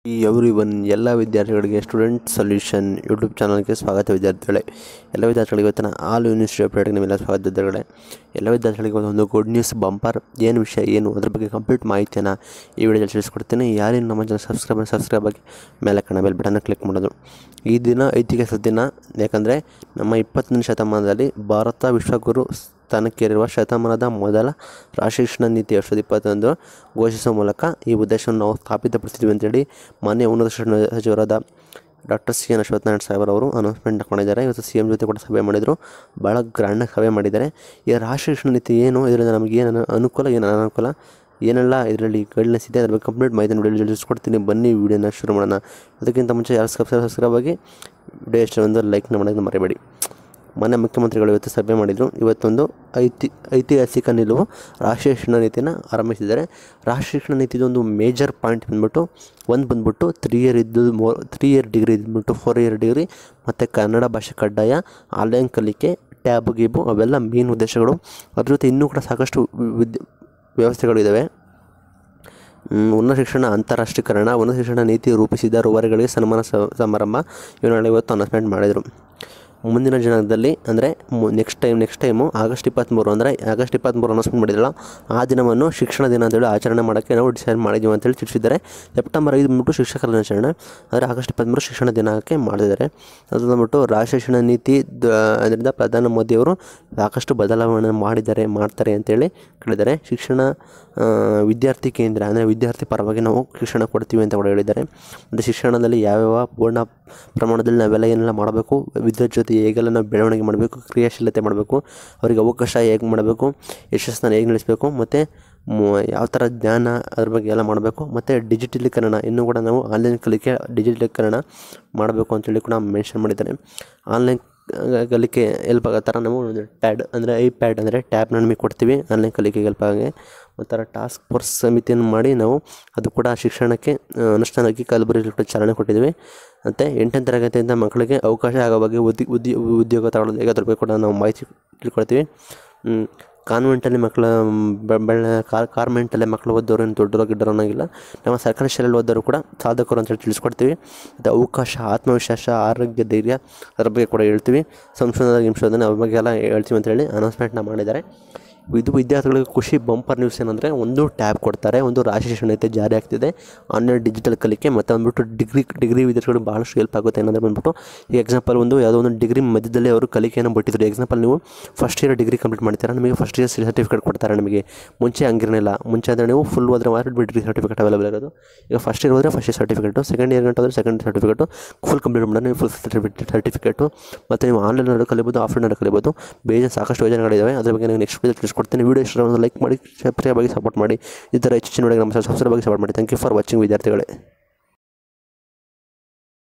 ಈ every one ಎಲ್ಲ ವಿದ್ಯಾರ್ಥಿಗಳಿಗೆ ಸ್ಟೂಡೆಂಟ್ ಸೊಲ್ಯೂಷನ್ ಯೂಟ್ಯೂಬ್ ಚಾನಲ್ಗೆ ಸ್ವಾಗತ ವಿದ್ಯಾರ್ಥಿಗಳೇ ಎಲ್ಲ ವಿದ್ಯಾರ್ಥಿಗಳಿಗೆ ಇವತ್ತಿನ ಆಲ್ ಯೂನಿವರ್ಸಿಟಿ ಅಪ್ಡೇಟ್ಗೆ ನಿಮ್ಮೆಲ್ಲ ಸ್ವಾಗತ ವಿದ್ಯಾರ್ಥಿಗಳೇ ಎಲ್ಲ ವಿದ್ಯಾರ್ಥಿಗಳಿಗೆ ಒಂದು ಗುಡ್ ನ್ಯೂಸ್ ಬಂಪರ್ ಏನು ವಿಷಯ ಏನು ಅದ್ರ ಬಗ್ಗೆ ಕಂಪ್ಲೀಟ್ ಮಾಹಿತಿಯನ್ನು ಈ ವಿಡಿಯೋದಲ್ಲಿ ತಿಳಿಸ್ಕೊಡ್ತೀನಿ ಯಾರೇನು ನಮ್ಮ ಚಾನಲ್ ಸಬ್ಸ್ಕ್ರೈಬ್ ಸಬ್ಸ್ಕ್ರೈಬ್ ಆಗಿ ಮೇಲೆ ಕಣ ಬೆಲ್ ಬಟನ್ನ ಕ್ಲಿಕ್ ಮಾಡೋದು ಈ ದಿನ ಐತಿಹಾಸಿಕ ದಿನ ಯಾಕಂದರೆ ನಮ್ಮ ಇಪ್ಪತ್ತನೇ ಶತಮಾನದಲ್ಲಿ ಭಾರತ ವಿಶ್ವಗುರು ಸ್ಥಾನಕ್ಕೇರಿರುವ ಶತಮಾನದ ಮೊದಲ ರಾಷ್ಟ್ರೀಯ ಶಿಕ್ಷಣ ನೀತಿ ಎರಡು ಸಾವಿರದ ಇಪ್ಪತ್ತೊಂದು ಘೋಷಿಸುವ ಮೂಲಕ ಈ ಉದ್ದೇಶವನ್ನು ನಾವು ಸ್ಥಾಪಿತಪಡಿಸಿದ್ವಿ ಅಂತೇಳಿ ಮಾನ್ಯ ಉನ್ನತ ಶಿಕ್ಷಣ ಸಚಿವರಾದ doctor C N Ashwathnarayan saheb ಅವರು ಅನೌನ್ಸ್ಮೆಂಟ್ ಮಾಡಿದ್ದಾರೆ ಇವತ್ತು ಸಿ ಎಮ್ ಜೊತೆ ಕೂಡ ಸಭೆ ಮಾಡಿದರು ಭಾಳ ಗ್ರ್ಯಾಂಡಾಗಿ ಸಭೆ ಮಾಡಿದ್ದಾರೆ ಈ ರಾಷ್ಟ್ರೀಯ ಶಿಕ್ಷಣ ನೀತಿ ಏನು ಇದರಿಂದ ನಮಗೆ ಏನು ಅನುಕೂಲ ಏನು ಅನಾನುಕೂಲ ಏನೆಲ್ಲ ಇದರಲ್ಲಿ ಗೈಡ್ಲೈನ್ಸ್ ಇದೆ ಅದ್ರ ಬಗ್ಗೆ ಕಂಪ್ಲೀಟ್ ಮಾಹಿತಿ ವಿಡಿಯೋ ತಿಳಿಸ್ಕೊಡ್ತೀನಿ ಬನ್ನಿ ವಿಡಿಯೋನ ಶುರು ಮಾಡೋಣ ಅದಕ್ಕಿಂತ ಮುಂಚೆ ಯಾರು ಸಬ್ಸ್ಕ್ರೈಬ್ ಸಬ್ಸ್ಕ್ರೈಬ್ ಆಗಿ ವಿಡಿಯೋ ಇಷ್ಟ ಒಂದು ಲೈಕ್ನ ಮಾಡೋದನ್ನ ಮರಿಬೇಡಿ ಮಾನ್ಯ ಮುಖ್ಯಮಂತ್ರಿಗಳು ಇವತ್ತು ಸಭೆ ಮಾಡಿದರು ಇವತ್ತೊಂದು ಐತಿ ಐತಿಹಾಸಿಕ ನಿಲುವು ರಾಷ್ಟ್ರೀಯ ಶಿಕ್ಷಣ ನೀತಿನ ಆರಂಭಿಸಿದ್ದಾರೆ ರಾಷ್ಟ್ರೀಯ ಶಿಕ್ಷಣ ನೀತಿದು ಒಂದು ಮೇಜರ್ ಪಾಯಿಂಟ್ ಬಂದ್ಬಿಟ್ಟು ಒಂದು ಬಂದ್ಬಿಟ್ಟು ತ್ರೀ ಇಯರ್ ಇದ್ದು ಮೋ ತ್ರೀ ಇಯರ್ ಡಿಗ್ರಿ ಇದ್ಬಿಟ್ಟು ಫೋರ್ ಇಯರ್ ಡಿಗ್ರಿ ಮತ್ತು ಕನ್ನಡ ಭಾಷೆ ಕಡ್ಡಾಯ ಆನ್ಲೈನ್ ಕಲಿಕೆ ಟ್ಯಾಬ್ ಗೀಬು ಅವೆಲ್ಲ ಮೇನ್ ಉದ್ದೇಶಗಳು ಅದ್ರ ಜೊತೆ ಇನ್ನೂ ಕೂಡ ಸಾಕಷ್ಟು ವಿದ್ಯೆ ವ್ಯವಸ್ಥೆಗಳು ಇದ್ದಾವೆ ಮ್, ಉನ್ನತ ಶಿಕ್ಷಣ ಅಂತಾರಾಷ್ಟ್ರೀಕರಣ ಉನ್ನತ ಶಿಕ್ಷಣ ನೀತಿ ರೂಪಿಸಿದ ರೂವಾರಿಗಳಿಗೆ ಸನ್ಮಾನ ಸ- ಸಮಾರಂಭ ಇವನ್ನೆಲ್ಲ ಇವತ್ತು ಅನೌನ್ಸ್ಮೆಂಟ್ ಮಾಡಿದರು ಮುಂದಿನ ದಿನದಲ್ಲಿ ಅಂದರೆ next time next time August ಇಪ್ಪತ್ತ್ಮೂರು ಅಂದರೆ ಆಗಸ್ಟ್ ಇಪ್ಪತ್ತ್ಮೂರು ಅನೌನ್ಸ್ಮೆಂಟ್ ಮಾಡಿದ್ರಲ್ಲ ಆ ದಿನವನ್ನು ಶಿಕ್ಷಣ ದಿನ ಅಂತೇಳಿ ಆಚರಣೆ ಮಾಡೋಕ್ಕೆ ನಾವು ಡಿಸೈಡ್ ಮಾಡಿದ್ದೀವಿ ಅಂತೇಳಿ ತಿಳಿಸಿದ್ದಾರೆ ಸೆಪ್ಟೆಂಬರ್ ಐದು ಬಂದ್ಬಿಟ್ಟು ಶಿಕ್ಷಕರ ದಿನಾಚರಣೆ ಅಂದರೆ ಆಗಸ್ಟ್ ಇಪ್ಪತ್ತ್ಮೂರು ಶಿಕ್ಷಣ ದಿನಕ್ಕೆ ಮಾಡಿದ್ದಾರೆ ಅದು ಬಂದ್ಬಿಟ್ಟು ರಾಷ್ಟ್ರೀಯ ಶಿಕ್ಷಣ ನೀತಿ ದ- ಅದರಿಂದ ಪ್ರಧಾನಿ ಮೋದಿಯವರು ಸಾಕಷ್ಟು ಬದಲಾವಣೆ ಮಾಡಿದ್ದಾರೆ ಮಾಡ್ತಾರೆ ಅಂತೇಳಿ ಕೇಳಿದ್ದಾರೆ ಶಿಕ್ಷಣ ಆ, ವಿದ್ಯಾರ್ಥಿ ಕೇಂದ್ರ ಅಂದರೆ ವಿದ್ಯಾರ್ಥಿ ಪರವಾಗಿ ನಾವು ಶಿಕ್ಷಣ ಕೊಡ್ತೀವಿ ಅಂತ ಕೂಡ ಹೇಳಿದ್ದಾರೆ ಮತ್ತು ಶಿಕ್ಷಣದಲ್ಲಿ ಯಾವ್ಯಾವ ಪೂರ್ಣ ಪ್ರಮಾಣದಲ್ಲಿ ನಾವೆಲ್ಲ ಏನೆಲ್ಲ ಮಾಡಬೇಕು ವಿದ್ಯುತ್ ಜೊತೆ ಹೇಗೆಲ್ಲ ನಾವು ಬೆಳವಣಿಗೆ ಮಾಡಬೇಕು ಕ್ರಿಯಾಶೀಲತೆ ಮಾಡಬೇಕು ಅವರಿಗೆ ಅವಕಾಶ ಹೇಗೆ ಮಾಡಬೇಕು ಯಶಸ್ಸನ್ನು ಹೇಗೆ ನಡೆಸಬೇಕು ಮತ್ತು ಯಾವ ಥರ ಜ್ಞಾನ ಅದ್ರ ಬಗ್ಗೆ ಎಲ್ಲ ಮಾಡಬೇಕು ಮತ್ತು ಡಿಜಿಟಲೀಕರಣ ಇನ್ನೂ ಕೂಡ ನಾವು ಆನ್ಲೈನ್ ಕಲಿಕೆ ಡಿಜಿಟಲೀಕರಣ ಮಾಡಬೇಕು ಅಂತೇಳಿ ಕೂಡ ಮೆನ್ಷನ್ ಮಾಡಿದ್ದಾರೆ ಆನ್ಲೈನ್ ಕಲಿಕೆ ಹೆಲ್ಪ್ ಆಗೋ ಥರ ನಾವು ಒಂದು ಟ್ಯಾಡ್ ಅಂದರೆ ಐ ಪ್ಯಾಡ್ ಅಂದರೆ ಟ್ಯಾಬ್ನ ನಮಗೆ ಕೊಡ್ತೀವಿ ಆನ್ಲೈನ್ ಕಲಿಕೆಗೆ ಹೆಲ್ಪ್ ಆಗಿ ಒಂಥರ ಟಾಸ್ಕ್ ಫೋರ್ಸ್ ಸಮಿತಿಯನ್ನು ಮಾಡಿ ನಾವು ಅದು ಕೂಡ ಶಿಕ್ಷಣಕ್ಕೆ ಆ, ಅನುಷ್ಠಾನಕ್ಕೆ ಕಲಬುರಗಿ ಕೂಡ ಚಾಲನೆ ಕೊಟ್ಟಿದ್ದೀವಿ ಮತ್ತು ಎಂಟನೇ ತರಗತಿಯಿಂದ ಮಕ್ಕಳಿಗೆ ಅವಕಾಶ ಆಗೋ ಬಗ್ಗೆ ಉದ್ಯ ಉದ್ಯ ಉದ್ಯೋಗ ತಗೊಳ್ಳೋದು ಹೇಗೆ ಅದ್ರ ಬಗ್ಗೆ ಕೂಡ ನಾವು ಮಾಹಿತಿ ತಿಳ್ಕೊಳ್ತೀವಿ ಮ್, ಕಾನ್ವೆಂಟಲ್ಲಿ ಮಕ್ಕಳ ಬೆಳೆ ಕಾರ್ ಕಾರ್ಮೆಂಟಲ್ಲೇ ಮಕ್ಕಳು ಓದೋರು ಏನು ದೊಡ್ಡರೋ ಗಿಡ್ಡರೋ ಅನ್ನೋಂಗಿಲ್ಲ ನಮ್ಮ ಸರ್ಕಾರಿ ಶಾಲೆಯಲ್ಲಿ ಓದೋರು ಕೂಡ ಸಾಧಕರು ಅಂತೇಳಿ ತಿಳಿಸ್ಕೊಡ್ತೀವಿ ಮತ್ತು ಅವಕಾಶ ಆತ್ಮವಿಶ್ವಾಸ ಆರೋಗ್ಯ ಧೈರ್ಯ ಅದ್ರ ಬಗ್ಗೆ ಕೂಡ ಹೇಳ್ತೀವಿ ಸಂಶೋಧನೆ ಗಿಂಶೋಧನೆ ಅದ್ರ ಬಗ್ಗೆ ಎಲ್ಲ ಹೇಳ್ತೀವಿ ಅಂತೇಳಿ ಅನೌನ್ಸ್ಮೆಂಟ್ನ ಮಾಡಿದ್ದಾರೆ ಇದು ವಿದ್ಯಾರ್ಥಿಗಳಿಗೆ ಖುಷಿ ಬಂಪರ್ ನ್ಯೂಸ್ ಏನಂದರೆ ಒಂದು ಟ್ಯಾಬ್ ಕೊಡ್ತಾರೆ ಒಂದು ರಾಷ್ಟ್ರೀಯ ಶಿಕ್ಷಣ ನೀತಿ ಜಾರಿ ಆಗ್ತಿದೆ ಆನ್ಲೈನ್ ಡಿಜಿಟಲ್ ಕಲಿಕೆ ಮತ್ತು ಬಂದ್ಬಿಟ್ಟು ಡಿಗ್ರಿ ಡಿಗ್ರಿ ವಿದ್ಯಾರ್ಥಿಗಳು ಭಾಳಷ್ಟು ಹೆಲ್ಪ್ ಆಗುತ್ತೆ ಏನಂದರೆ ಬಂದ್ಬಿಟ್ಟು ಈ ಎಕ್ಸಾಂಪಲ್ ಒಂದು ಯಾವುದೋ ಒಂದು ಡಿಗ್ರಿ ಮಧ್ಯದಲ್ಲಿ ಅವರು ಕಲಿಕೆಯನ್ನು ಬಿಟ್ಟಿದ್ರು ಎಕ್ಸಾಂಪಲ್ ನೀವು ಫಸ್ಟ್ ಇಯರ್ ಡಿಗ್ರಿ ಕಂಪ್ಲೀಟ್ ಮಾಡ್ತೀರಾ ನಿಮಗೆ ಫಸ್ಟ್ ಇಯರ್ ಸರ್ಟಿಫಿಕೇಟ್ ಕೊಡ್ತಾರೆ ನಿಮಗೆ ಮುಂಚೆ ಹಂಗಿರಲಿಲ್ಲ ಮುಂಚೆ ಅಂದರೆ ನೀವು ಫುಲ್ ಹೋದ್ರೆ ಮಾತ್ರ ಡಿಗ್ರಿ ಸರ್ಟಿಫಿಕೇಟ್ ಅವೈಲೇಬಲ್ ಇರೋದು ಈಗ ಫಸ್ಟ್ ಇಯರ್ ಹೋದರೆ first year certificate second year ಗಂಟೆ ಹೋದರೆ ಸೆಕೆಂಡ್ ಸರ್ಟಿಫಿಕೇಟು ಫುಲ್ ಕಂಪ್ಲೀಟ್ ಮಾಡಿದ್ರೆ ನೀವು ಫುಲ್ ಸರ್ಟಿಫಿಕೇಟ್ ಸರ್ಟಿಫಿಕೇಟು ಮತ್ತು ನೀವು ಆನ್ಲೈನಲ್ಲಿ ಕಲಿಬೋದು ಆಫ್ಲೈನಲ್ಲಿ ಕಲಿಬೋದು ಬೇಜ ಸಾಕಷ್ಟು ಯೋಜನೆಗಳಿದ್ದಾವೆ ಅದ್ರ ಬಗ್ಗೆ ನೀವು ನೆಕ್ಸ್ಟ್ ವೀಡಿಯೋ ತಿಳಿಸ್ಕೊಡ್ತೀನಿ ವೀಡಿಯೋ ಇಷ್ಟ ಲೈಕ್ ಮಾಡಿ ಸಬ್ಸ್ಕ್ರೈಬ್ ಆಗಿ ಸಪೋರ್ಟ್ ಮಾಡಿ ಈ ಥರ ಹೆಚ್ಚಿನ ವಿಡಿಯೋ ನಮ್ಮ ಸಬ್ಸ್ಕ್ರೈಬ್ ಆಗಿ ಸಪೋರ್ಟ್ ಮಾಡಿ ಥ್ಯಾಂಕ್ ಯು ಫಾರ್ ವಾಚಿಂಗ್ ವಿದ್ಯಾರ್ಥಿಗಳೇ